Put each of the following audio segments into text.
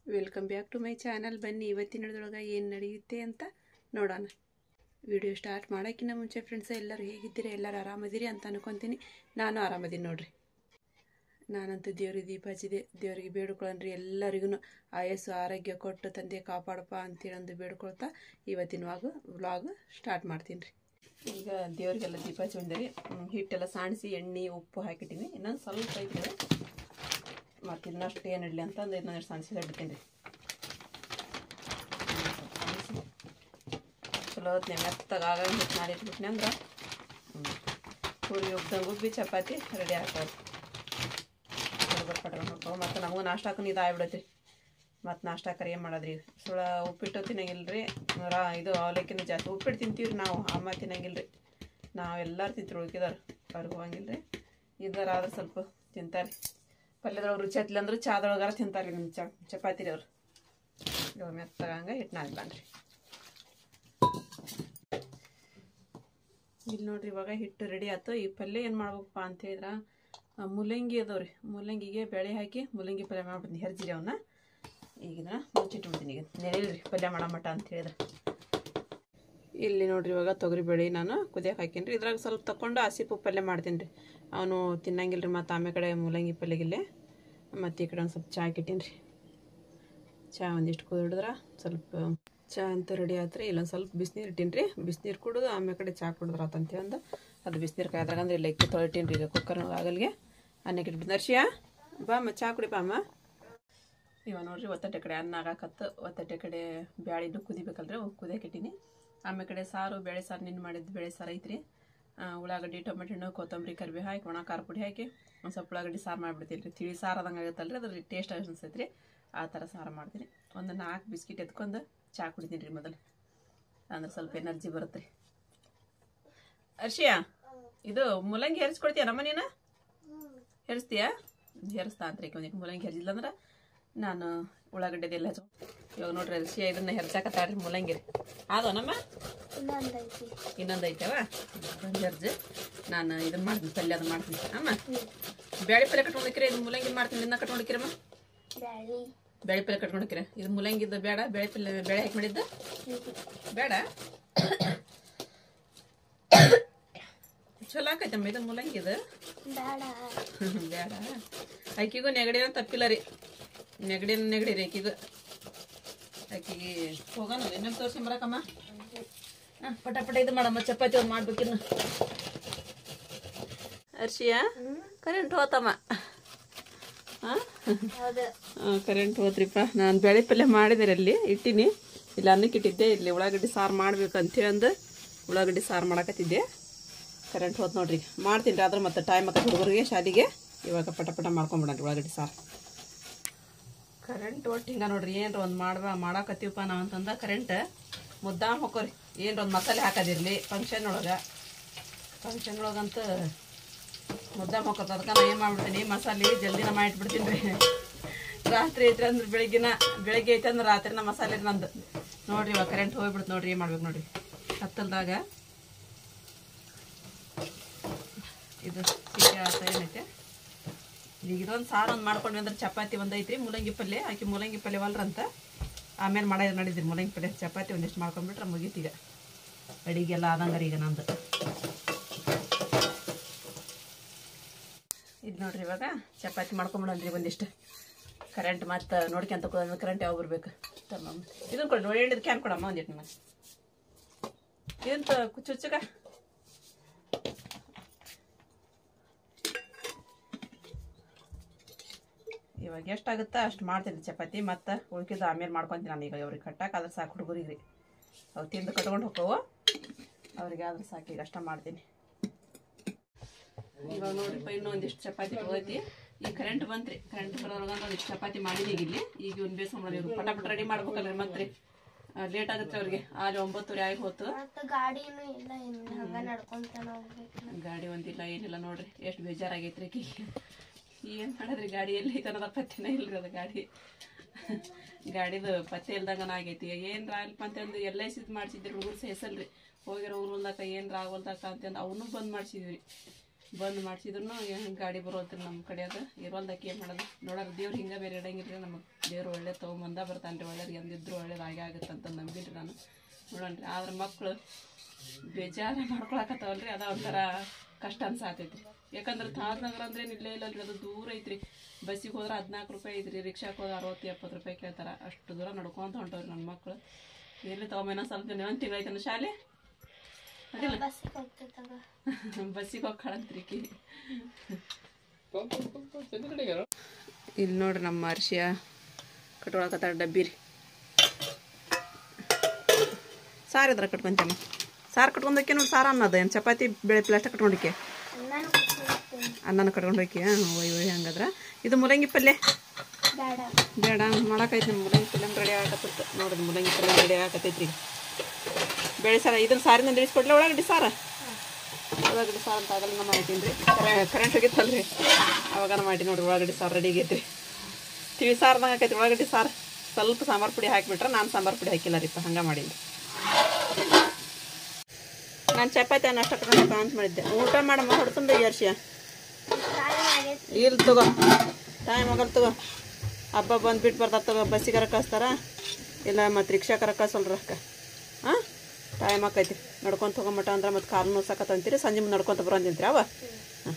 Welcome back to my channel ಬನ್ನಿ ಇವತ್ತಿನೊಳಗೆ ಏನು ನಡೆಯುತ್ತೆ ಅಂತ ನೋಡೋಣ ವಿಡಿಯೋ ಸ್ಟಾರ್ಟ್ ಮಾಡೋಕ್ಕಿಂತ ಮುಂಚೆ ಫ್ರೆಂಡ್ಸ್ ಎಲ್ಲರೂ ಹೇಗಿದ್ದೀರಿ ಎಲ್ಲರೂ ಆರಾಮದಿರಿ ಅಂತ ಅನ್ಕೊತೀನಿ ನಾನು ಆರಾಮದೀನಿ ನೋಡ್ರಿ ನಾನಂತೂ ದೇವ್ರಿಗೆ ದೀಪ ಹಚ್ಚಿದೆ ದೇವರಿಗೆ ಬೇಡ್ಕೊಳ್ಳನ್ರಿ ಎಲ್ಲರಿಗೂ ಆಯಸ್ಸು ಆರೋಗ್ಯ ಕೊಟ್ಟು ತಂದೆ ಕಾಪಾಡಪ್ಪ ಅಂತೇಳಿ ಒಂದು ಬೇಡ್ಕೊಳ್ತಾ ಇವತ್ತಿನ ವಾಗು ವ್ಲಾಗ್ ಸ್ಟಾರ್ಟ್ ಮಾಡ್ತೀನಿ ರೀ ಈಗ ದೇವರಿಗೆಲ್ಲ ದೀಪ ಹಚ್ಚಿದ್ದೀರಿ ಹಿಟ್ಟೆಲ್ಲ ಸಾಣಿಸಿ ಎಣ್ಣೆ ಉಪ್ಪು ಹಾಕಿಟ್ಟಿನಿ ಇನ್ನೊಂದು ಸ್ವಲ್ಪ ಐತೆ ಮತ್ತು ಇನ್ನಷ್ಟು ಏನು ಇಡಲಿ ಅಂತ ಒಂದು ಇನ್ನೊಂದು ಸಣ್ಣ ಇಡ್ತೀನಿ ರೀ ಚಲೋ ಹೊತ್ನೆ ಮೆತ್ತಗೆ ಆಗಾಗ ಹಿಟ್ಟು ಮಾಡಿ ಇಟ್ಬಿಟ್ನಿ ಅಂದ್ರೆ ಪೂರಿ ಉಬ್ದಂಗೆ ಉಬ್ಬಿ ಚಪಾತಿ ರೆಡಿ ಆಗ್ತಾವೆ ಬಟ್ ಪಟ್ಕೊಂಡು ಹೋಗ್ತಾವೆ ಮತ್ತು ನಮಗೂ ನಾಷ್ಟಾಕು ಇದು ಆಗ್ಬಿಡತ್ರಿ ಮತ್ತು ನಾಷ್ಟಾಕರ ಏನು ಮಾಡೋದ್ರಿ ಸುಳ ಉಪ್ಪಿಟ್ಟು ತಿನ್ನಂಗಿಲ್ಲ ರೀ ರಾ ಇದು ಅವಲಕ್ಕಿನೂ ಜಾಸ್ತಿ ಉಪ್ಪಿಟ್ಟು ತಿಂತೀವಿ ನಾವು ಅಮ್ಮ ತಿನ್ನಂಗಿಲ್ಲ ರೀ ನಾವೆಲ್ಲರೂ ತಿಂತೀವಿ ಉಳ್ಕಿದಾರೆ ಅವ್ರಿಗೆ ಹೋಗಂಗಿಲ್ಲ ರೀ ಇದಾರ ಆದ್ರೆ ಸ್ವಲ್ಪ ತಿಂತಾರೆ ಪಲ್ಯದೊಳಗೆ ರುಚಿ ಹತ್ತಲಿ ಅಂದ್ರೆ ಚಾದೊಳಗಾರ ತಿಂತಾರೆ ನಿಮ್ಮ ಚ ಚಪಾತಿ ರೀ ಅವ್ರು ಇವಾಗ ಮೆತ್ತಗಂಗೆ ಹಿಟ್ಟು ನಾದ್ಬಾನ್ರಿ ಇಲ್ಲಿ ನೋಡ್ರಿ ಇವಾಗ ಹಿಟ್ಟು ರೆಡಿ ಆಯ್ತು ಈ ಪಲ್ಯ ಏನು ಮಾಡ್ಬೇಕಪ್ಪ ಅಂತ ಹೇಳಿದ್ರೆ ಆ, ಮೂಲಂಗಿ ಅದಾವ ರೀ ಮೂಲಂಗಿಗೆ ಬೇಳೆ ಹಾಕಿ ಮೂಲಂಗಿ ಪಲ್ಯ ಮಾಡ್ಬಿಡ್ತೀನಿ ಹೆರ್ಜಿರಿ ಅವನ್ನ ಈಗ ಇದನ್ನ ಮುಚ್ಚಿಟ್ಬಿಡ್ತೀನಿ ಈಗ ನೆನೆಯಿಲ್ರಿ ಪಲ್ಯ ಮಾಡೋ ಮಟ ಅಂತ ಹೇಳಿದ್ರೆ ಇಲ್ಲಿ ನೋಡ್ರಿ ಇವಾಗ ತೊಗರಿ ಬೇಳೆ ನಾನು ಕುದಿಯಕ್ಕೆ ಹಾಕೀನಿ ರೀ ಇದ್ರಾಗ ಸ್ವಲ್ಪ ತಗೊಂಡು ಹಸಿಪು ಪಲ್ಯ ಮಾಡ್ತೀನಿ ರೀ ಅವನು ತಿನ್ನಂಗಿಲ್ಲ ರೀ ಮತ್ತು ಆಮೇಲೆ ಕಡೆ ಮೂಲಂಗಿ ಪಲ್ಯಗಿಲ್ಲೇ ಮತ್ತು ಈ ಕಡೆ ಒಂದು ಸ್ವಲ್ಪ ಚಹಾ ಹಾಕಿಟ್ಟೀನಿ ರೀ ಚಹಾ ಒಂದಿಷ್ಟು ಕುದಿಡಿದ್ರೆ ಸ್ವಲ್ಪ ಚಹಾ ಅಂತ ರೆಡಿ ಆತ್ರಿ ಇಲ್ಲೊಂದು ಸ್ವಲ್ಪ ಬಿಸಿನೀರು ಇಟ್ಟೀನಿ ರೀ ಬಿಸಿನೀರು ಕುಡಿದು ಆಮೇಲೆ ಕಡೆ ಚಹಾ ಕುಡಿದ್ರೆ ಆತಂತೆ ಒಂದು ಅದು ಬಿಸಿನೀರು ಕಾಯ್ದ್ರಾಗ ಅಂದ್ರೆ ಇಲ್ಲ ಇಕ್ಕಿ ತೊಳಿಟೀನಿ ರೀ ಈಗ ಕುಕ್ಕರ್ ಆಗಲ್ಗೆ ಅನ್ನಕ್ಕೆ ಇಟ್ಬಿಟ್ಟು ನರ್ಷಿಯಾ ಬಾ ಅಮ್ಮ ಚಹಾ ಕುಡಿ ಬಾ ಅಮ್ಮ ಇವಾಗ ನೋಡ್ರಿ ಒತ್ತಟ್ಟೆ ಕಡೆ ಅನ್ನ ಆಗಾಕತ್ತು ಒತ್ತಟ್ಟೆ ಕಡೆ ಬ್ಯಾಳಿನೂ ಕುದಿಬೇಕಲ್ರಿ ಅವು ಕುದಿಯಕ್ಕೆ ಇಟ್ಟೀನಿ ಆಮೇಲೆ ಕಡೆ ಸಾರು ಬೇಳೆ ಸಾರು ನಿನ್ನ ಮಾಡಿದ್ದು ಬೇಳೆ ಸಾರು ಐತ್ರಿ ಆ, ಉಳ್ಳಾಗಡ್ಡಿ ಟೊಮೆಟೊ ಹಣ್ಣು ಕೊತ್ತಂಬರಿ ಕರಿಬೇವು ಹಾಕಿ ಒಣ ಖಾರ ಪುಡಿ ಹಾಕಿ ಒಂದು ಸ್ವಲ್ಪ ಉಳ್ಳಾಗಡ್ಡಿ ಸಾರು ಮಾಡಿಬಿಡ್ತೀನಿ ರೀ ತಿಳಿ ಸಾರು ಆದಂಗೆ ಆಗುತ್ತಲ್ರಿ ಅದ್ರ ಟೇಸ್ಟ್ ಅನ್ಸೈತೆ ರೀ ಆ ಥರ ಸಾರು ಮಾಡ್ತೀನಿ ಒಂದು ನಾಲ್ಕು ಬಿಸ್ಕಿಟ್ ಎತ್ಕೊಂಡು ಚಹಾ ಕುಡಿತೀನಿ ರೀ ಮೊದಲು ಅಂದ್ರೆ ಸ್ವಲ್ಪ ಎನರ್ಜಿ ಬರುತ್ತೆ ರೀ ಅರ್ಷಿಯಾ ಇದು ಮೂಲಂಗಿ ಹೆರಿಸ್ಕೊಡ್ತೀಯ ನಮ್ಮ ನೀನು ಹೆರಿಸ್ತೀಯಾ ಹೆರಿಸ್ತಾ ಅಂತ ರೀ ಒಂದಿಟ್ಟು ಮೂಲಂಗಿ ಹೆರಿಸಿಲ್ಲ ಅಂದ್ರೆ ನಾನು ಉಳ್ಳಾಗಡ್ಡೆದೆಲ್ಲ ಹಚ್ಚ ಇವಾಗ ನೋಡ್ರಿ ಅರ್ಷಿಯ ಇದನ್ನ ಹೆರ್ಸಾಕತ್ತಾಳ್ರಿ ಮೂಲಂಗಿ ರೀ ಆದೋ ನಮ್ಮ ಇನ್ನೊಂದು ಐತವ ಒಂದು ಹೆರ್ಜ್ ನಾನು ಇದನ್ನ ಮಾಡ್ತೀನಿ ಪಲ್ಯ ಅದು ಮಾಡ್ತೀನಿ ಅಮ್ಮ ಬೇಳೆ ಪಲ್ಯ ಕಟ್ಕೊಂಡಿಕ್ಕಿರ ಇದು ಮೂಲಂಗಿ ಮಾಡ್ತೀನಿ ಇದನ್ನ ಕಟ್ಕೊಂಡಿಕ್ಕಿರಮ್ಮ ಬೇಳೆ ಪಲ್ಯ ಕಟ್ಕೊಂಡಿಕ್ಕಿರ ಇದು ಮೂಲಂಗಿದ್ದು ಬೇಡ ಬೇಳೆ ಪಲ್ಯ ಬೇಳೆ ಹಾಕಿ ಮಾಡಿದ್ದು ಬೇಡ ಚಲೋ ಆಕೈತಮ್ಮ ಇದು ಮೂಲಂಗಿದು ಬೇಡ ಆಕಿಗೂ ನೆಗಡಿನ ತಪ್ಪಿಲ್ಲ ರೀ ನೆಗಡಿನ ನೆಗಡಿ ರೀ ಆಕಿಗೂ ಆಕಿಗೆ ಹೋಗೋಣ ಇನ್ನೊಂದು ತೋರ್ಸಿ ಬರಕಮ್ಮ ಹಾಂ ಪಟ ಪಟ ಇದು ಮಾಡಮ್ಮ ಚಪಾತಿ ಒಂದು ಮಾಡ್ಬೇಕಿನ್ನು ಅರ್ಷಿಯ ಕರೆಂಟ್ ಹೋತಮ್ಮ ಹಾಂ ಕರೆಂಟ್ ಹೋತ್ರಿಪ್ಪ ನಾನು ಬೇಳೆ ಪಲ್ಯ ಮಾಡಿದೆ ಅಲ್ಲಿ ಇಟ್ಟಿನಿ ಇಲ್ಲಿ ಅನ್ನಕ್ಕೆ ಇಟ್ಟಿದ್ದೆ ಇಲ್ಲಿ ಉಳ್ಳಾಗಡ್ಡಿ ಸಾರು ಮಾಡ್ಬೇಕು ಅಂತೇಳಿ ಅಂದು ಉಳ್ಳಾಗಡ್ಡಿ ಸಾರು ಮಾಡಕತ್ತಿದ್ದೆ ಕರೆಂಟ್ ಹೋತ್ ನೋಡ್ರಿ ಮಾಡ್ತೀನಿ ರೀ ಆದ್ರೆ ಮತ್ತೆ ಟೈಮ್ ಆಕತಿ ಹುಡುಗರಿಗೆ ಶಾಲೆಗೆ ಇವಾಗ ಪಟ ಪಟ ಮಾಡ್ಕೊಂಬಿಡಣ್ರಿ ಉಳ್ಳಾಗಡ್ಡಿ ಸಾರು ಕರೆಂಟ್ ಒಟ್ಟು ಹಿಂಗೆ ನೋಡ್ರಿ ಏನ್ರ ಒಂದು ಮಾಡ್ಬಾ ಮಾಡಾಕತ್ತೀವಪ್ಪ ನಾವು ಅಂತಂದ ಕರೆಂಟ್ ಮುದ್ದಾಮ್ ಹೊಕ್ಕೋರಿ ಏನ್ರ ಒಂದು ಮಸಾಲೆ ಹಾಕೋದಿರ್ಲಿ ಫಂಕ್ಷನ್ ಒಳಗೆ ಫಂಕ್ಷನ್ ಒಳಗಂತೂ ಮುದ್ದಾಮ್ ಹೊಕ್ಕೋತ ಅದಕ್ಕೆ ನಾ ಏನು ಮಾಡ್ಬಿಡ್ತೀನಿ ಮಸಾಲೆ ಜಲ್ದಿನ ಮಾಡಿಟ್ಬಿಡ್ತೀನಿ ರೀ ರಾತ್ರಿ ಐತ್ರಿ ಅಂದ್ರೆ ಬೆಳಗ್ಗಿನ ಬೆಳಗ್ಗೆ ಐತೆ ಅಂದ್ರೆ ರಾತ್ರಿನ ಮಸಾಲೆ ನಂದು ನೋಡ್ರಿ ಇವಾಗ ಕರೆಂಟ್ ಹೋಗ್ಬಿಡ್ತು ನೋಡ್ರಿ ಏನು ಮಾಡ್ಬೇಕು ನೋಡ್ರಿ ಹತ್ತಲ್ದಾಗ ಇದು ಸಿಹಿ ಆತ ಏನೈತೆ ಈಗ ಇದೊಂದು ಸಾರು ಒಂದು ಮಾಡ್ಕೊಂಡ್ವಿ ಅಂದ್ರೆ ಚಪಾತಿ ಒಂದು ಐತ್ರಿ ಮೂಲಂಗಿ ಪಲ್ಯ ಆಕಿ ಮೂಲಂಗಿ ಪಲ್ಯ ವಲ್ರಂತ ಆಮೇಲೆ ಮಾಡೋದು ನಡೀದ್ರಿ ಮೂಲಂಗಿ ಪಲ್ಯ ಚಪಾತಿ ಒಂದಿಷ್ಟು ಮಾಡ್ಕೊಂಡ್ಬಿಟ್ರೆ ಮುಗೀತೀಗ ಅಡಿಗೆಲ್ಲ ಆದಂಗಾರ ಈಗ ನಂದು ಇದು ನೋಡ್ರಿ ಇವಾಗ ಚಪಾತಿ ಮಾಡ್ಕೊಂಬಿಡನ್ರಿ ಒಂದಿಷ್ಟು ಕರೆಂಟ್ ಮತ್ತು ನೋಡ್ಕೊಂತ ಕೂದ ಕರೆಂಟ್ ಯಾವ ಬರ್ಬೇಕು ತಮ್ಮ ಇದನ್ನ ಕೊಡಿ ನೋಡಿ ಎಣ್ಣೆದು ಕ್ಯಾನ್ ಕೊಡಮ್ಮ ಒಂದಿಟ್ಟು ನಿಮಗೆ ಇದನ್ನ ಚುಚ್ಚಗ ಇವಾಗ ಎಷ್ಟಾಗುತ್ತಾ ಅಷ್ಟು ಮಾಡ್ತೀನಿ ಚಪಾತಿ ಮತ್ತು ಉಳ್ಕಿದ್ದು ಆಮೇಲೆ ಮಾಡ್ಕೊತೀನಿ ನಾನು ಈಗ ಅವ್ರಿಗೆ ಕಟ್ಟಾಕ ಅದ್ರ ಸಾಕು ಹುಡುಗರಿಗೆ ರೀ ಅವು ತಿಂದು ಕಟ್ಕೊಂಡು ಹೋಕ್ಕವು ಅವ್ರಿಗೆ ಆದ್ರೆ ಸಾಕು ಈಗ ಅಷ್ಟ ಮಾಡ್ತೀನಿ ಇವಾಗ ನೋಡ್ರಿಪ್ಪ ಇನ್ನೂ ಒಂದಿಷ್ಟು ಚಪಾತಿ ಹೋಗೈತಿ ಈಗ ಕರೆಂಟ್ ಬಂತ್ರಿ ಕರೆಂಟ್ ಬರೋದ್ರಾಗ ಒಂದಿಷ್ಟು ಚಪಾತಿ ಮಾಡಿನಿ ಈಗ ಇಲ್ಲಿ ಈಗ ಇವ್ನು ಬೇಸಂಬಳ ಇವ್ರು ಪಟ ಪಟ ರೆಡಿ ಮಾಡ್ಬೇಕಲ್ರಿ ಮತ್ತೆ ಲೇಟ್ ಆಗುತ್ತೆ ಅವ್ರಿಗೆ ಅಲ್ಲಿ ಒಂಬತ್ತುವರೆ ಆಗಿ ಹೋತು ಗಾಡಿನೂ ಇಲ್ಲ ಇನ್ನು ಹಂಗ ನಡ್ಕೊಂತಾನ ಹೋಗ್ಬೇಕು ಗಾಡಿ ಒಂದಿಲ್ಲ ಏನಿಲ್ಲ ನೋಡ್ರಿ ಎಷ್ಟು ಬೇಜಾರಾಗೈತ್ರಿ ಆಕಿಗೆ ಏನು ಮಾಡಿದ್ರಿ ಗಾಡಿ ಎಲ್ಲಿ ಐತೆ ಅನ್ನೋದ ಪತ್ತೆನೇ ಇಲ್ರಿ ಅದು ಗಾಡಿ ಗಾಡಿದು ಪತ್ತೆ ಇಲ್ದಂಗನ ಆಗೈತಿ ಏನ್ರ ಅಲ್ಪ ಅಂತಂದು ಎಲ್ ಐ ಸಿದ್ ಮಾಡ್ಸಿದ್ರಿ ಹುಡುಗರು ಸೇಸಲ್ರಿ ಹೋಗಿರೋ ಊರಲ್ದಾಕ ಏನ್ರ ಆಗೋಲ್ದಾಕ ಅಂತಂದು ಅವನು ಬಂದ್ ಮಾಡ್ಸಿದ್ವಿ ಬಂದ್ ಮಾಡಿಸಿದ್ರು ಗಾಡಿ ಬರೋತ್ರಿ ನಮ್ಮ ಕಡೆ ಅದು ಇರೋಲ್ದಕ್ಕೆ ಏನು ಮಾಡೋದು ನೋಡೋರು ದೇವ್ರು ಹಿಂಗೆ ಬೇರೆ ಇಡಂಗಿಲ್ಲ ನಮಗೆ ದೇವ್ರು ಒಳ್ಳೆ ತೊಗೊಂಬಂದ ಬರ್ತಾನೆ ರೀ ಒಳ್ಳೇದು ಎಂದಿದ್ರು ಒಳ್ಳೇದು ಆಗೇ ಆಗುತ್ತೆ ಅಂತ ನಂಬಿದ್ರಿ ನಾನು ನೋಡೋಣ ರೀ ಆದ್ರೆ ಮಕ್ಕಳು ಬೇಜಾರು ಮಾಡ್ಕೊಳಕತ್ತಾವಲ್ರಿ ಅದ ಒಂಥರ ಕಷ್ಟ ಅನ್ಸಾತೈತ್ರಿ ಯಾಕಂದ್ರೆ ನಗರ ಅಂದ್ರೆ ಇಲ್ಲೇ ಇಲ್ಲ ಅದು ದೂರ ಐತ್ರಿ ಬಸ್ಸಿಗೆ ಹೋದ್ರೆ ಹದಿನಾಲ್ಕು ರೂಪಾಯಿ ಐತ್ರಿ ರಿಕ್ಷಾಕ್ಕೆ ಹೋದ್ರೆ ಅರವತ್ತು ಎಪ್ಪತ್ತು ರೂಪಾಯಿ ಕೇಳ್ತಾರೆ ಅಷ್ಟು ದೂರ ನಡ್ಕೊಂತ ಹೊಂಟವ್ರಿ ನನ್ನ ಮಕ್ಕಳು ಎಲ್ಲಿ ತಗೊಂಬೇನೋ ಸ್ವಲ್ಪ ದಿನ ಒಂದು ತಿಂಗಳೈತನ ಶಾಲೆ ಅದಿಲ್ಲ ಬಸ್ಸಿಗೆ ಹೋಗ್ತೈತವ ಬಸ್ಸಿಗೆ ಹೋಗಿ ಕಳಂತ್ರಿಕಿ ಇಲ್ಲಿ ನೋಡ್ರಿ ನಮ್ಮ ಅರ್ಶಿಯ ಕಟ್ಕೊಳಕತ್ತಾರ ಡಬ್ಬಿ ರೀ ಸಾರು ಇದ್ರ ಕಟ್ಕೊಂತೇನೆ ಸಾರು ಕಟ್ಕೊಂಡೋಕೆ ನೋಡಿ ಸಾರು ಅನ್ನೋದು ಏನು ಚಪಾತಿ ಬೇಳೆ ಪ್ಲಾಸ್ಟಿಕ್ ಕಟ್ಕೊಂಡೋಕೆ ನಾನು ಕೂತ್ಕೊಳ್ತೇನೆ ಅನ್ನನ ಕಟ್ಕೊಂಡು ಹೋಗಿ ಒಯ್ ಒಯ್ ಹಂಗದ್ರ ಇದು ಮುರಂಗಿ ಪಲ್ಯ ಬೇಡ ಬೇಡ ಮಾಡಾಕೈತಿ ನಿಮ್ಮ ಮುರಂಗಿ ಪಲ್ಯ ರೆಡಿ ಆಗಕತ್ತಿತ್ತು ನೋಡ್ರಿ ಮುರಂಗಿ ಪಲ್ಯ ರೆಡಿ ಆಗಕತ್ತೈತ್ರಿ ಈಗ ಬೇಳೆ ಸಾರ ಇದನ್ನ ಸಾರಿನ ಇಳಿಸ್ಕೊಡ್ಲ ಒಳಗಡೆ ಸಾರ ಒಳಗಡೆ ಸಾರು ಅಂತ ಆಗಲ್ಲ ಮಾಡ್ತೀನಿ ರೀ ಕರೆಂಟ್ ಹೋಗಿತ್ತಲ್ರಿ ಅವಾಗನ ಮಾಡಿ ನೋಡ್ರಿ ಒಳಗಡೆ ಸಾರು ರೆಡಿ ಆಗೈತ್ರಿ ತಿಳಿ ಸಾರ್ದಂಗೆ ಆಕೈತಿ ಒಳಗಡೆ ಸಾರು ಸ್ವಲ್ಪ ಸಾಂಬಾರು ಪುಡಿ ಹಾಕಿಬಿಟ್ರೆ ನಾನು ಸಾಂಬಾರು ಪುಡಿ ಹಾಕಿಲ್ಲ ರೀಪ್ಪ ಹಂಗೆ ಮಾಡೀನಿ ನಾನು ಚಪಾತಿ ಅನ್ನ ಅಷ್ಟ ಕಟ್ಕೊಂಡು ಅಂತ ಮಾಡಿದ್ದೆ ಊಟ ಮಾಡಮ್ಮ ಹೊಡ್ತುಂಬ ಯರ್ಷಿಯ ಟೈಮ್ ಆಗೈತಿ ಇಲ್ಲ ತಗೋ ಟೈಮ್ ಆಗಲ್ಲ ತಗೋ ಹಬ್ಬ ಬಂದ್ಬಿಟ್ಟು ಬರ್ತಾರೆ ತಗೋ ಬಸ್ಸಿಗಾರ ಕಳಿಸ್ತಾರ ಇಲ್ಲ ಮತ್ತು ರಿಕ್ಷಾಕರ ಕಳ್ಸಲ್ರಿ ಅಕ್ಕ ಹಾಂ ಟೈಮ್ ಆಕೈತಿ ನಡ್ಕೊಂತ ಹೋಗಮಟ ಅಂದ್ರೆ ಮತ್ತು ಕಾಲು ನೋಸಕತ್ತಂತೀರಿ ಸಂಜೆ ಮುಂದೆ ನಡ್ಕೊಂತ ಬರೋಂತಿಂತ್ರಿ ಅವ ಹಾಂ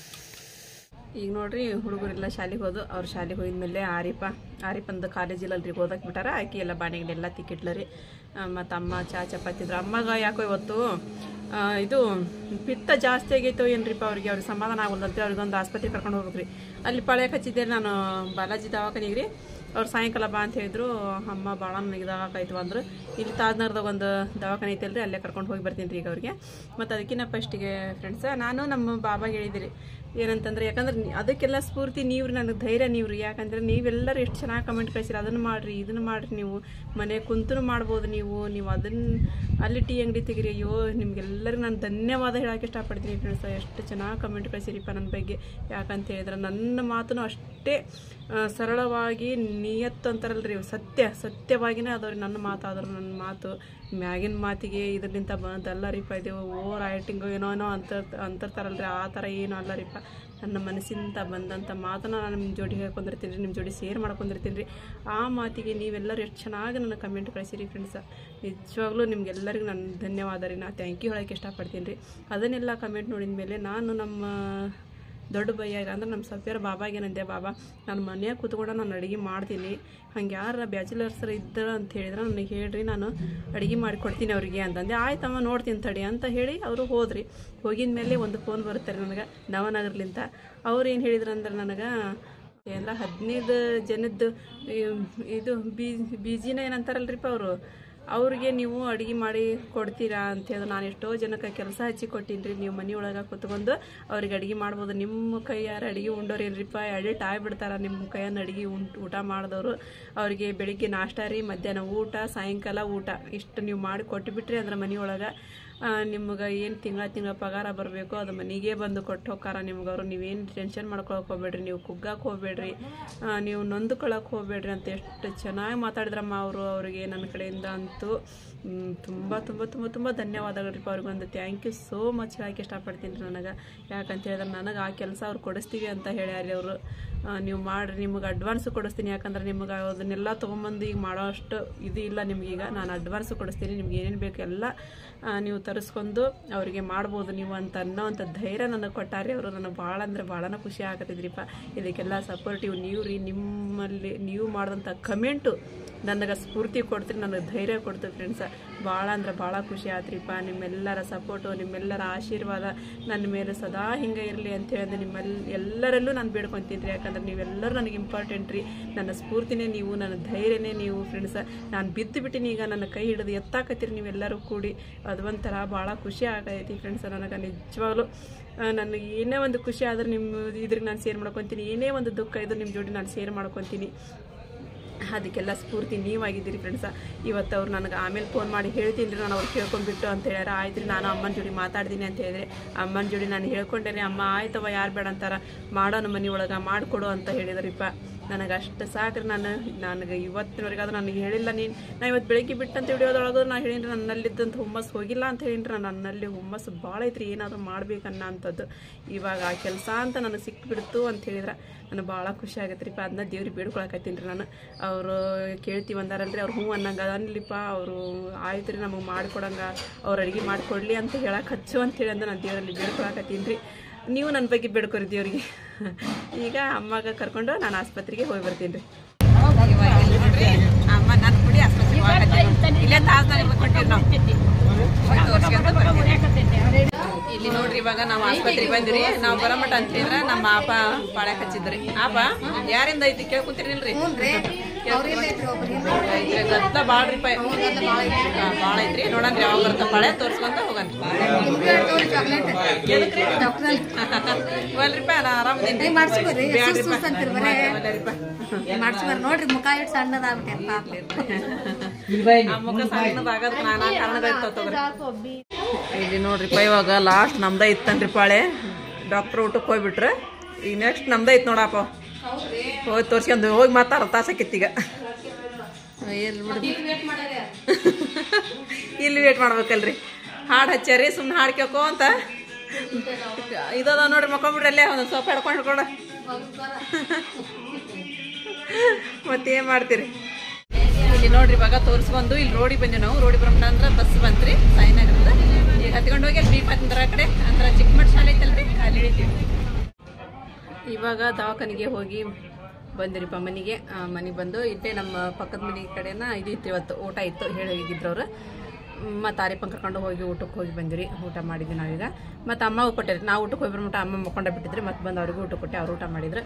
ಈಗ ನೋಡ್ರಿ ಹುಡುಗರೆಲ್ಲ ಶಾಲೆಗೆ ಹೋದು ಅವ್ರು ಶಾಲೆಗೆ ಹೋಗಿದ್ಮೇಲೆ ಆರಿಪ ಆರಿಪಂದು ಕಾಲೇಜ್ ಇಲ್ಲಲ್ರಿ ಓದಕ್ಕೆ ಬಿಟ್ಟಾರ ಆಕಿ ಎಲ್ಲ ಬಾಣೆಗಳೆಲ್ಲ ತಿಕ್ಕಿಟ್ಲರಿ ಮತ್ತು ಅಮ್ಮ ಚಾ ಚಪಾತಿ ಇದ್ರು ಅಮ್ಮಗ ಯಾಕೋ ಇವತ್ತು ಆ, ಇದು ಪಿತ್ತ ಜಾಸ್ತಿ ಆಗೈತೋ ಏನ್ರಿಪ್ಪ ಅವ್ರಿಗೆ ಅವ್ರಿಗೆ ಸಮಾಧಾನ ಆಗೋದಂತೆ ಅವ್ರಿಗೊಂದು ಆಸ್ಪತ್ರೆಗೆ ಕರ್ಕೊಂಡು ಹೋಗ್ರಿ ಅಲ್ಲಿ ಪಳೆಯಕ್ಕೆ ಹಚ್ಚಿದ್ದೆ ನಾನು ಬಾಲಾಜಿ ದವಾಖಾನಿಗೆ ರೀ ಅವ್ರು ಸಾಯಂಕಾಲ ಬಾ ಅಂತ ಹೇಳಿದ್ರು ಅಮ್ಮ ಭಾಳ ನನಗೆ ಇದಾಗಾಯ್ತು ಅಂದ್ರು ಇಲ್ಲಿ ತಾಜ್ನಗರದಾಗ ಒಂದು ದವಾಖಾನೆ ಐತಲ್ರಿ ಅಲ್ಲೇ ಕರ್ಕೊಂಡು ಹೋಗಿ ಬರ್ತೀನಿ ರೀ ಈಗ ಅವ್ರಿಗೆ ಮತ್ತು ಅದಕ್ಕಿಂತ ಫಸ್ಟಿಗೆ ಫ್ರೆಂಡ್ಸ ನಾನು ನಮ್ಮ ಬಾಬಾಗೆ ಹೇಳಿದಿರಿ ಏನಂತಂದ್ರೆ ಯಾಕಂದ್ರೆ ನಿ- ಅದಕ್ಕೆಲ್ಲ ಸ್ಫೂರ್ತಿ ನೀವು ರೀ ನನಗೆ ಧೈರ್ಯ ನೀವು ರೀ ಯಾಕಂದ್ರೆ ನೀವೆಲ್ಲರೂ ಎಷ್ಟು ಚೆನ್ನಾಗಿ ಕಮೆಂಟ್ ಕಳಿಸಿರಿ ಅದನ್ನು ಮಾಡಿರಿ ಇದನ್ನು ಮಾಡಿರಿ ನೀವು ಮನೆ ಕುಂತೂ ಮಾಡ್ಬೋದು ನೀವು ನೀವು ಅದನ್ನು ಅಲ್ಲಿ ಟೀ ಅಂಗಡಿ ತೆಗಿರಿ ಅಯ್ಯೋ ನಿಮ್ಗೆಲ್ಲರಿಗೂ ನಾನು ಧನ್ಯವಾದ ಹೇಳೋಕೆ ಇಷ್ಟಪಡ್ತೀನಿ ಫ್ರೆಂಡ್ಸ್ ಎಷ್ಟು ಚೆನ್ನಾಗಿ ಕಮೆಂಟ್ ಕಳಿಸಿರಿಪ್ಪ ನನ್ನ ಬಗ್ಗೆ ಯಾಕಂತ ಹೇಳಿದ್ರೆ ನನ್ನ ಮಾತನ್ನು ಅಷ್ಟೇ ಆ, ಸರಳವಾಗಿ ನಿಯತ್ತು ಅಂತಾರಲ್ರಿ ಸತ್ಯ ಸತ್ಯವಾಗಿನೇ ಅದಾವ್ರಿ ನನ್ನ ಮಾತಾದ್ರು ನನ್ನ ಮಾತು ಮ್ಯಾಗಿನ ಮಾತಿಗೆ ಇದರಿಂದ ಬಂದಲ್ಲ ರೀಪ ಇದು ಓ ರೈಟಿಂಗು ಏನೋ ಏನೋ ಅಂತ ಅಂತಿರ್ತಾರಲ್ರಿ ಆ ಥರ ಏನೂ ಅಲ್ಲ ರೀಪ ನನ್ನ ಮನಸ್ಸಿಂದ ಬಂದಂಥ ಮಾತನ್ನ ನಾನು ನಿಮ್ಮ ಜೋಡಿ ಹೇಳ್ಕೊಂಡಿರ್ತೀನಿ ರೀ ನಿಮ್ಮ ಜೋಡಿ ಶೇರ್ ಮಾಡ್ಕೊಂಡಿರ್ತೀನಿ ರೀ ಆ ಮಾತಿಗೆ ನೀವೆಲ್ಲರೂ ಎಷ್ಟು ಚೆನ್ನಾಗಿ ನನ್ನ ಕಮೆಂಟ್ ಕಳಿಸಿರಿ ಫ್ರೆಂಡ್ಸ ನಿಜವಾಗ್ಲೂ ನಿಮ್ಗೆಲ್ಲರಿಗೂ ನಾನು ಧನ್ಯವಾದ ರೀ ನಾನು ಥ್ಯಾಂಕ್ ಯು ಹೇಳೋಕ್ಕೆ ಇಷ್ಟಪಡ್ತೀನಿ ರೀ ಅದನ್ನೆಲ್ಲ ಕಮೆಂಟ್ ನೋಡಿದ ಮೇಲೆ ನಾನು ನಮ್ಮ ದೊಡ್ಡ ಬಯ್ಯಾಗ ಅಂದ್ರೆ ನಮ್ಮ ಸಫ್ಯರ ಬಾಬಾಗೆ ಏನಂದೆ ಬಾಬಾ ನಾನು ಮನ್ಯಾಗ ಕೂತ್ಕೊಂಡು ನಾನು ಅಡುಗೆ ಮಾಡ್ತೀನಿ ಹಂಗೆ ಯಾರ ಬ್ಯಾಚುಲರ್ಸ್ ಇದ್ದಾರ ಅಂತ ಹೇಳಿದ್ರೆ ನನಗೆ ಹೇಳ್ರಿ ನಾನು ಅಡುಗೆ ಮಾಡಿಕೊಡ್ತೀನಿ ಅವ್ರಿಗೆ ಅಂತಂದೆ ಆಯ್ತಮ್ಮ ನೋಡ್ತೀನಿ ತಡಿ ಅಂತ ಹೇಳಿ ಅವರು ಹೋದ್ರಿ ಹೋಗಿದ ಮೇಲೆ ಒಂದು ಫೋನ್ ಬರುತ್ತೆ ನನಗೆ ನವನಗರ್ಲಿಂದ ಅವ್ರು ಏನು ಹೇಳಿದ್ರು ಅಂದ್ರೆ ನನಗೆ ಎಲ್ಲ ಹದಿನೈದು ಜನದ್ದು ಈ- ಇದು ಬೀಜಿನ ಏನಂತಾರಲ್ರಿಪ್ಪ ಅವರು ಅವ್ರಿಗೆ ನೀವು ಅಡುಗೆ ಮಾಡಿ ಕೊಡ್ತೀರಾ ಅಂತ ಹೇಳಿ ನಾನು ಎಷ್ಟೋ ಜನಕ್ಕೆ ಕೆಲಸ ಹಚ್ಚಿ ಕೊಟ್ಟೀನಿ ರೀ ನೀವು ಮನೆಯೊಳಗೆ ಕುತ್ಕೊಂಡು ಅವ್ರಿಗೆ ಅಡುಗೆ ಮಾಡ್ಬೋದು ನಿಮ್ಮ ಕೈಯಾರ ಅಡುಗೆ ಉಂಡೋರು ಏನ್ರಿಪ್ಪ ಎಡಿಟ್ ಆಗಿಬಿಡ್ತಾರ ನಿಮ್ಮ ಕೈಯನ್ನು ಅಡುಗೆ ಉಂಟು ಊಟ ಮಾಡಿದವರು ಅವರಿಗೆ ಬೆಳಿಗ್ಗೆ ನಾಷ್ಟ ರೀ ಮಧ್ಯಾಹ್ನ ಊಟ ಸಾಯಂಕಾಲ ಊಟ ಇಷ್ಟು ನೀವು ಮಾಡಿ ಕೊಟ್ಟುಬಿಟ್ರಿ ಅಂದ್ರೆ ಮನೆಯೊಳಗೆ ನಿಮ್ಗೆ ಏನು ತಿಂಗಳ ತಿಂಗಳ ಪಗಾರ ಬರಬೇಕು ಅದು ಮನೆಗೆ ಬಂದು ಕೊಟ್ಟು ಹೋಗಾರ ನಿಮ್ಗೆ ಅವರು ನೀವೇನು ಟೆನ್ಷನ್ ಮಾಡ್ಕೊಳಕ್ಕೆ ಹೋಗ್ಬೇಡ್ರಿ ನೀವು ಕುಗ್ಗಕ್ಕೆ ಹೋಗ್ಬೇಡ್ರಿ ಆ, ನೀವು ನೊಂದ್ಕೊಳಕ್ಕೆ ಹೋಗ್ಬೇಡ್ರಿ ಅಂತ ಎಷ್ಟು ಚೆನ್ನಾಗಿ ಮಾತಾಡಿದ್ರಮ್ಮ ಅವರು ಅವರಿಗೆ ನನ್ನ ಕಡೆಯಿಂದ ಅಂತೂ ಮ್, ತುಂಬ ತುಂಬ ತುಂಬ ತುಂಬ ಧನ್ಯವಾದಗಳು ರೀ ಅವ್ರಿಗೊಂದು ಥ್ಯಾಂಕ್ ಯು ಸೋ ಮಚ್ ಹೇಳಕ್ಕೆ ಇಷ್ಟಪಡ್ತೀನಿ ರೀ ನನಗೆ ಯಾಕಂತ ಹೇಳಿದ್ರೆ ನನಗೆ ಆ ಕೆಲಸ ಅವ್ರು ಕೊಡಿಸ್ತೀವಿ ಅಂತ ಹೇಳ್ಯಾರಿ ಅವರು ನೀವು ಮಾಡಿರಿ ನಿಮಗೆ ಅಡ್ವಾನ್ಸು ಕೊಡಿಸ್ತೀನಿ ಯಾಕಂದ್ರೆ ನಿಮಗೆ ಅದನ್ನೆಲ್ಲ ತೊಗೊಂಬಂದು ಈಗ ಮಾಡೋ ಅಷ್ಟು ಇದು ಇಲ್ಲ ನಿಮಗೀಗ ನಾನು ಅಡ್ವಾನ್ಸು ಕೊಡಿಸ್ತೀನಿ ನಿಮ್ಗೆ ಏನೇನು ಬೇಕು ಎಲ್ಲ ಆ, ನೀವು ತರಿಸ್ಕೊಂಡು ಅವರಿಗೆ ಮಾಡ್ಬೋದು ನೀವು ಅಂತ ಅನ್ನೋ ಅಂಥ ಧೈರ್ಯ ನನಗೆ ಕೊಟ್ಟಾರೆ ಅವರು ನನಗೆ ಭಾಳ ಅಂದರೆ ಭಾಳನ ಖುಷಿ ಆಗತ್ತಿದ್ರಿಪ್ಪ ಇದಕ್ಕೆಲ್ಲ ಸಪೋರ್ಟಿವ್ ನೀವು ರೀ ನಿಮ್ಮಲ್ಲಿ ನೀವು ಮಾಡಿದಂಥ ಕಮೆಂಟು ನನಗೆ ಸ್ಫೂರ್ತಿ ಕೊಡ್ತೀರಿ ನನಗೆ ಧೈರ್ಯ ಕೊಡ್ತೀವಿ ಫ್ರೆಂಡ್ಸ ಭಾಳ ಅಂದ್ರೆ ಭಾಳ ಖುಷಿ ಆತ್ರಿಪ್ಪ ನಿಮ್ಮೆಲ್ಲರ ಸಪೋರ್ಟು ನಿಮ್ಮೆಲ್ಲರ ಆಶೀರ್ವಾದ ನನ್ನ ಮೇಲೆ ಸದಾ ಹಿಂಗೆ ಇರಲಿ ಅಂತೇಳಿ ನಿಮ್ಮೆಲ್ಲ ಎಲ್ಲರಲ್ಲೂ ನಾನು ಬೇಡ್ಕೊತೀನಿ ರೀ ಯಾಕಂದ್ರೆ ನೀವೆಲ್ಲರೂ ನನಗೆ ಇಂಪಾರ್ಟೆಂಟ್ ರೀ ನನ್ನ ಸ್ಫೂರ್ತಿನೇ ನೀವು ನನ್ನ ಧೈರ್ಯನೇ ನೀವು ಫ್ರೆಂಡ್ಸ ನಾನು ಬಿದ್ದು ಬಿಟ್ಟಿನಿ ಈಗ ನನ್ನ ಕೈ ಹಿಡಿದು ಎತ್ತಾಕತ್ತೀರಿ ನೀವೆಲ್ಲರೂ ಕೂಡಿ ಅದು ಒಂಥರ ಭಾಳ ಖುಷಿ ಆಗೈತಿ ಫ್ರೆಂಡ್ಸ್ ನನಗೆ ನಿಜವಾಗ್ಲೂ ಆ, ನನಗೆ ಏನೇ ಒಂದು ಖುಷಿ ಆದ್ರೆ ನಿಮ್ಮ ಇದ್ರಿಗೆ ನಾನು ಶೇರ್ ಮಾಡ್ಕೊತೀನಿ ಏನೇ ಒಂದು ದುಃಖ ಇದ್ರೂ ನಿಮ್ಮ ಜೋಡಿ ನಾನು ಶೇರ್ ಮಾಡ್ಕೊತೀನಿ ಅದಕ್ಕೆಲ್ಲ ಸ್ಫೂರ್ತಿ ನೀವಾಗಿದ್ದೀರಿ ಫ್ರೆಂಡ್ಸ ಇವತ್ತು ಅವ್ರು ನನಗೆ ಆಮೇಲೆ ಫೋನ್ ಮಾಡಿ ಹೇಳ್ತೀನಿ ರೀ ನಾನು ಅವ್ರು ಕೇಳ್ಕೊಂಡ್ಬಿಟ್ಟು ಅಂತ ಹೇಳ್ಯಾರ ಆಯ್ತು ರೀ ನಾನು ಅಮ್ಮನ ಜೋಡಿ ಮಾತಾಡ್ತೀನಿ ಅಂತ ಹೇಳಿದ್ರೆ ಅಮ್ಮನ ಜೋಡಿ ನಾನು ಹೇಳ್ಕೊಂಡೆ ರೀ ಅಮ್ಮ ಆಯ್ತವ ಯಾರು ಬೇಡ ಅಂತಾರ ಮಾಡೋಣ ಮನೆ ಒಳಗೆ ಮಾಡಿಕೊಡು ಅಂತ ಹೇಳಿದ್ರಿಪ್ಪ ನನಗೆ ಅಷ್ಟು ಸಾಕ್ರಿ ನಾನು ನನಗೆ ಇವತ್ತಿನವರೆಗೆ ಅದು ನನಗೆ ಹೇಳಿಲ್ಲ ನೀನು ನಾ ಇವತ್ತು ಬೆಳಿಗ್ಗೆ ಬಿಟ್ಟಂತ ವಿಡಿಯೋದೊಳಗೆ ನಾ ಹೇಳಿನ್ರಿ ನನ್ನಲ್ಲಿದ್ದಂಥ ಹುಮ್ಮಸ್ ಹೋಗಿಲ್ಲ ಅಂತ ಹೇಳಿನ್ರಿ ನನ್ನಲ್ಲಿ ಹುಮ್ಮಸ್ಸು ಭಾಳ ಐತ್ರಿ ಏನಾದರೂ ಮಾಡ್ಬೇಕನ್ನೋ ಅಂಥದ್ದು ಇವಾಗ ಆ ಕೆಲಸ ಅಂತ ನನಗೆ ಸಿಕ್ಬಿಡ್ತು ಅಂತ ಹೇಳಿದ್ರೆ ನನಗೆ ಭಾಳ ಖುಷಿ ಆಗತ್ತೆ ರೀ ಅದನ್ನ ದೇವ್ರಿಗೆ ಬೇಡ್ಕೊಳಕತ್ತೀನಿ ರೀ ನಾನು ಅವರು ಕೇಳ್ತೀವಿ ಅಂದಾರಲ್ರಿ ಅವ್ರು ಹ್ಞೂ ಅನ್ನಂಗೆ ಅನ್ಲಿಪ್ಪ ಅವರು ಆಯ್ತು ರೀ ನಮಗೆ ಮಾಡಿಕೊಡಂಗ ಅವ್ರು ಅಡುಗೆ ಮಾಡಿಕೊಡ್ಲಿ ಅಂತ ಹೇಳಕ್ಕೆ ಹಚ್ಚು ಅಂತೇಳಿ ಅಂದ್ರೆ ನಾನು ದೇವರಲ್ಲಿ ಬೇಡ್ಕೊಳಕತ್ತೀನಿ ರೀ ನೀವು ನನ್ನ ಬಗ್ಗೆ ಬೇಡ್ಕೊರಿ ದೇವ್ರಿಗೆ ಈಗ ಅಮ್ಮಗೆ ಕರ್ಕೊಂಡು ನಾನು ಆಸ್ಪತ್ರೆಗೆ ಹೋಗಿ ಬರ್ತೀನಿ ರೀ ಅಮ್ಮ ನನ್ನ ಕುಡಿ ಆಸ್ಪತ್ರೆಗೆ ಇಲ್ಲೇ ತಾಸ್ನಾಗ ಕೊಟ್ಟಿರಿ ನಾವು ಹೋಗಿ ತೋರ್ಸ್ಕೊಂಡ್ ಬರ್ತೀನಿ. ಇಲ್ಲಿ ನೋಡ್ರಿ ಇವಾಗ ನಾವು ಆಸ್ಪತ್ರೆಗೆ ಬಂದಿರಿ ನಾವು ಬರಮಟ ಅಂತ ಹೇಳಿದ್ರೆ ನಮ್ಮ ಆಪ ಪಾಳ್ಯಾಕ ಹಚ್ಚಿದ್ರಿ ಆಪ ಯಾರಿಂದ ಐತಿ ಕೇಳ್ಕೊಂತೀರಿಲ್ರಿ ಗದ್ದ ಬಾಳ್ರಿ ಪೈ ಭಾಳ ಐತ್ರಿ ನೋಡನ್ರಿ ಯಾವಾಗ ಬರ್ತ ಪಾಳೆ ತೋರ್ಸ್ಕೊಂತ ಹೋಗನ್ರಿ ಎದಕ್ರಿ? ಒಲ್ರಿಪ್ಪ ನಾ ಆರಾಮದೇನ್ರಿ ಮಾಡ್ಸ್ಕೊರಿ, ಬ್ಯಾಡ್ರಿಪ್ಪ. ಸುಸ್ತ್ ಅಂತೀರಿ ಬರೇ. ಒಲ್ಲೆರಿಪ್ಪ. ಮಾಡ್ಸ್ಬಾರ ನೋಡ್ರಿ ಮುಖ ಇಟ್ಟು ಸಣ್ಣದಾಗ್ಬಿಟ್ಟೆ ಪಾಪ ಆ ಮುಖ ಸಣ್ಣದಾಗದಕ್ಕೆ ನಾನಾ ಕಾರಣಗಳಿರ್ತಾವ ತಗೋರಿ ಇಲ್ಲಿ ನೋಡ್ರಿಪ್ಪ ಇವಾಗ ಲಾಸ್ಟ್ ನಮ್ದ ಇತ್ತನ್ರಿ ಪಾಳೆ ಡಾಕ್ಟರ್ ಊಟಕ್ಕೆ ಹೋಗ್ಬಿಟ್ರೆ ಈಗ ನೆಕ್ಸ್ಟ್ ನಮ್ದ ಐತ್ ನೋಡಪ್ಪ ಹೋಗಿ ತೋರ್ಸ್ಕೊಂಡು ಹೋಗಿ ಮಾತಾಡ ತಾಸಕ್ಕಿತ್ತೀಗ ಎಲ್ಲಿ ಬಿಡು ಇಲ್ಲಿ ವೇಟ್ ಮಾಡ್ಬೇಕಲ್ರಿ ಹಾಡು ಹಚ್ಚಾರಿ ಸುಮ್ಮನೆ ಹಾಡು ಕೇಳ್ಕೊ ಅಂತ ಇದದ ನೋಡ್ರಿ ಮಕ್ಕೊಂಬಿಡ್ರಿ ಅಲ್ಲೇ ಒಂದು ಸೋಫಾ ಹಿಡ್ಕೊಂಡು ಹಿಡ್ಕೊಂಡು ಮತ್ತೇನ್ ಮಾಡ್ತೀರಿ ಇಲ್ಲಿ ನೋಡ್ರಿ ಇವಾಗ ತೋರಿಸ್ಕೊಂಡು ಇಲ್ಲಿ ರೋಡಿಗೆ ಬಂದ್ವಿ ನಾವು ರೋಡಿ ಬರೋಣ ಅಂದ್ರೆ ಬಸ್ ಬಂತ್ರಿ ಸಾಯಿನಗರದ ಈಗ ಹತ್ಕೊಂಡು ಹೋಗಿ ಅಲ್ಲಿ ಬೀಪ್ ಹತ್ತಿರ ಕಡೆ ಅಂದ್ರೆ ಚಿಕ್ಕಮಠ ಶಾಲೆ ಐತಲ್ರಿ ಅಲ್ಲಿ ಇಳಿತೀವಿ ಇವಾಗ ದವಾಖಾನಿಗೆ ಹೋಗಿ ಬಂದಿರಿಪ್ಪ ಮನೆಗೆ ಮನೆಗೆ ಬಂದು ಇಲ್ಲೇ ನಮ್ಮ ಪಕ್ಕದ ಮನೆ ಕಡೆನ ಇದು ಇತ್ತು ಇವತ್ತು ಊಟ ಇತ್ತು ಹೇಳಿ ಹೋಗಿದ್ರು ಅವ್ರು ಮತ್ತು ಆರಿಪನ್ ಕರ್ಕೊಂಡು ಹೋಗಿ ಊಟಕ್ಕೆ ಹೋಗಿ ಬಂದಿರಿ ಊಟ ಮಾಡಿದ್ವಿ ನಾವೀಗ ಮತ್ತು ಅಮ್ಮಗೂ ಕೊಟ್ಟಿರಿ ನಾವು ಊಟಕ್ಕೆ ಹೋಗಿ ಬರ್ಮಟ ಅಮ್ಮ ಮಕ್ಕೊಂಡ ಬಿಟ್ಟಿದ್ರಿ ಮತ್ತೆ ಬಂದು ಅವ್ರಿಗೂ ಊಟ ಕೊಟ್ಟೆ ಅವ್ರು ಊಟ ಮಾಡಿದ್ರು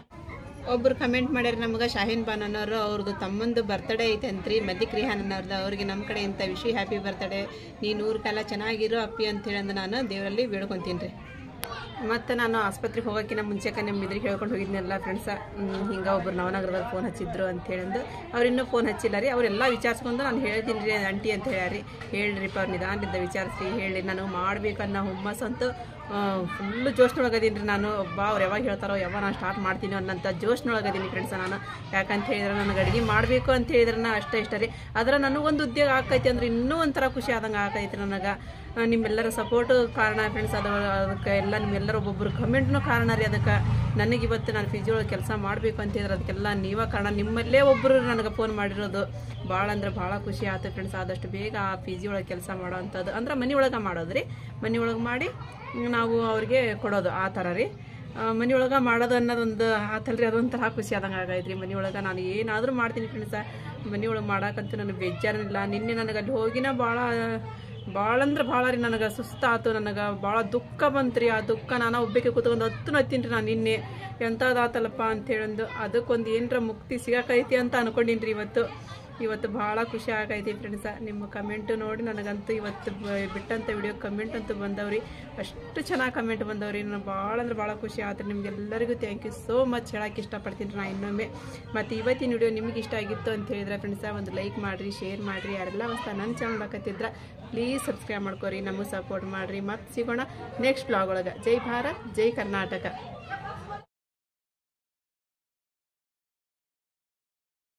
ಒಬ್ರು ಕಮೆಂಟ್ ಮಾಡ್ಯಾರ ನಮ್ಗೆ ಶಾಹೀನ್ ಬಾನ್ ಅನ್ನೋರು ಅವ್ರದ್ದು ತಮ್ಮಂದು ಬರ್ತಡೇ ಐತೆ ಅಂತ್ರಿ ಮದಿಕ್ ರಿಹಾನ್ ಅನ್ನೋರ್ದು ಅವ್ರಿಗೆ ನಮ್ಮ ಕಡೆ ಇಂಥ ವಿಶಿ ಹ್ಯಾಪಿ ಬರ್ತಡೇ ನೀ ನೂರು ಕಾಲ ಚೆನ್ನಾಗಿರು ಅಪ್ಪಿ ಅಂತ ಹೇಳಂದು ನಾನು ದೇವರಲ್ಲಿ ಬೇಡ್ಕೊತೀನಿ ರೀ ಮತ್ತು ನಾನು ಆಸ್ಪತ್ರೆಗೆ ಹೋಗೋಕ್ಕಿಂತ ಮುಂಚೆಕ ನಿಮ್ಮ ಇದ್ರಿಗೆ ಹೇಳ್ಕೊಂಡು ಹೋಗಿದ್ನೆಲ್ಲ ಫ್ರೆಂಡ್ಸ ಹಿಂಗೆ ಒಬ್ರು ನವನಗರದಾಗ ಫೋನ್ ಹಚ್ಚಿದ್ರು ಅಂತ ಹೇಳಿಂದು ಅವ್ರು ಇನ್ನೂ ಫೋನ್ ಹಚ್ಚಿಲ್ಲ ರೀ ಅವರೆಲ್ಲ ವಿಚಾರಿಸ್ಕೊಂಡು ನಾನು ಹೇಳ್ತೀನಿ ರೀ ಆಂಟಿ ಅಂತ ಹೇಳ್ಯಾರಿ ಹೇಳ್ರಿಪ್ಪ ಅವ್ರು ನಿಧಾನದಿಂದ ವಿಚಾರಿಸಿ ಹೇಳಿ ನಾನು ಮಾಡ್ಬೇಕನ್ನೋ ಹುಮ್ಮಸ್ಸಂತೂ ಫುಲ್ಲು ಜೋಶ್ನೊಳಗದೀನಿ ರೀ ನಾನು ಒಬ್ಬ ಅವ್ರು ಯಾವಾಗ ಹೇಳ್ತಾರೋ ಯಾವಾಗ ನಾನು ಸ್ಟಾರ್ಟ್ ಮಾಡ್ತೀನಿ ಅನ್ನೋಂಥ ಜೋಶ್ನೊಳಗದೀನಿ ಫ್ರೆಂಡ್ಸ ನಾನು ಯಾಕಂತ ಹೇಳಿದ್ರೆ ನನಗೆ ಅಡುಗೆ ಮಾಡಬೇಕು ಅಂತ ಹೇಳಿದ್ರೆ ನಾ ಅಷ್ಟೇ ಇಷ್ಟ ರೀ ಆದ್ರೆ ನನಗೊಂದು ಉದ್ಯೋಗ ಆಕೈತಿ ಅಂದ್ರೆ ಇನ್ನೂ ಒಂಥರ ಖುಷಿ ಆದಂಗೆ ಆಕೈತಿ ನನಗೆ ಆ, ನಿಮ್ಮೆಲ್ಲರ ಸಪೋರ್ಟು ಕಾರಣ ಫ್ರೆಂಡ್ಸ್ ಅದು ಅದಕ್ಕೆ ಎಲ್ಲ ನಿಮ್ಮೆಲ್ಲರ ಒಬ್ಬೊಬ್ಬರು ಕಮೆಂಟ್ನು ಕಾರಣ ರೀ ಅದಕ್ಕೆ ನನಗೆ ಇವತ್ತು ನಾನು ಪಿ ಜಿ ಒಳಗೆ ಕೆಲಸ ಮಾಡಬೇಕು ಅಂತ ಹೇಳಿದ್ರೆ ಅದಕ್ಕೆಲ್ಲ ನೀವೇ ಕಾರಣ ನಿಮ್ಮಲ್ಲೇ ಒಬ್ಬರು ನನಗೆ ಫೋನ್ ಮಾಡಿರೋದು ಭಾಳ ಅಂದ್ರೆ ಭಾಳ ಖುಷಿ ಆಯ್ತು ಫ್ರೆಂಡ್ಸ್ ಆದಷ್ಟು ಬೇಗ ಆ ಪಿ ಜಿ ಒಳಗೆ ಕೆಲಸ ಮಾಡೋ ಅಂಥದ್ದು ಅಂದ್ರೆ ಮನೆ ಒಳಗೆ ಮಾಡೋದು ರೀ ಮನೆ ಒಳಗೆ ಮಾಡಿ ನಾವು ಅವ್ರಿಗೆ ಕೊಡೋದು ಆ ಥರ ರೀ ಮನೆಯೊಳಗೆ ಮಾಡೋದು ಅನ್ನೋದೊಂದು ಆತಲ್ರಿ ಅದೊಂಥರ ಖುಷಿ ಆದಂಗೆ ಆಗೈತ್ರಿ ಮನೆಯೊಳಗೆ ನಾನು ಏನಾದರೂ ಮಾಡ್ತೀನಿ ಫ್ರೆಂಡ್ಸ ಮನೆಯೊಳಗೆ ಮಾಡೋಕ್ಕಂತೂ ನನಗೆ ಬೇಜಾರಿಲ್ಲ ನಿನ್ನೆ ನನಗೆ ಅಲ್ಲಿ ಹೋಗಿನ ಭಾಳ ಭಾಳ ಅಂದ್ರೆ ಭಾಳ ರೀ ನನಗೆ ಸುಸ್ತಾತು ನನಗೆ ಭಾಳ ದುಃಖ ಬಂತ್ರಿ ಆ ದುಃಖ ನಾನು ಒಬ್ಬಕ್ಕೆ ಕೂತ್ಕೊಂಡು ಹತ್ತು ನತ್ತೀನಿ ರೀ ನಾನು ನಿನ್ನೆ ಎಂಥದ್ದಾತಲ್ಲಪ್ಪ ಅಂತೇಳಂದು ಅದಕ್ಕೊಂದು ಏನರ ಮುಕ್ತಿ ಸಿಗಕೈತಿ ಅಂತ ಅನ್ಕೊಂಡಿನಿ ರೀ ಇವತ್ತು ಇವತ್ತು ಭಾಳ ಖುಷಿ ಆಗೈತಿ ಫ್ರೆಂಡ್ಸ ನಿಮ್ಮ ಕಮೆಂಟ್ ನೋಡಿ ನನಗಂತೂ ಇವತ್ತು ಬ- ಬಿಟ್ಟಂಥ ವಿಡಿಯೋ ಕಮೆಂಟ್ ಅಂತೂ ಬಂದವ್ರಿ ಅಷ್ಟು ಚೆನ್ನಾಗಿ ಕಮೆಂಟ್ ಬಂದವ್ರಿ ನನಗೆ ಭಾಳ ಅಂದ್ರೆ ಭಾಳ ಖುಷಿ ಆಯ್ತು ನಿಮ್ಗೆಲ್ಲರಿಗೂ ಥ್ಯಾಂಕ್ ಯು ಸೋ ಮಚ್ ಹೇಳಕ್ಕೆ ಇಷ್ಟಪಡ್ತೀನಿ ರೀ ನಾ ಇನ್ನೊಮ್ಮೆ ಮತ್ತು ಇವತ್ತಿನ ವಿಡಿಯೋ ನಿಮಗೆ ಇಷ್ಟ ಆಗಿತ್ತು ಅಂತ ಹೇಳಿದ್ರೆ ಫ್ರೆಂಡ್ಸ ಒಂದು ಲೈಕ್ ಮಾಡಿರಿ ಶೇರ್ ಮಾಡಿರಿ ಯಾರೆಲ್ಲ ಹೊಸ ನನ್ನ ಚಾನಲ್ ಹಾಕತ್ತಿದ್ರೆ ಪ್ಲೀಸ್ ಸಬ್ಸ್ಕ್ರೈಬ್ ಮಾಡ್ಕೊರಿ ನಮಗೆ ಸಪೋರ್ಟ್ ಮಾಡಿರಿ ಮತ್ತೆ ಸಿಗೋಣ ನೆಕ್ಸ್ಟ್ ಬ್ಲಾಗ್ ಒಳಗೆ ಜೈ ಭಾರತ್ ಜೈ ಕರ್ನಾಟಕ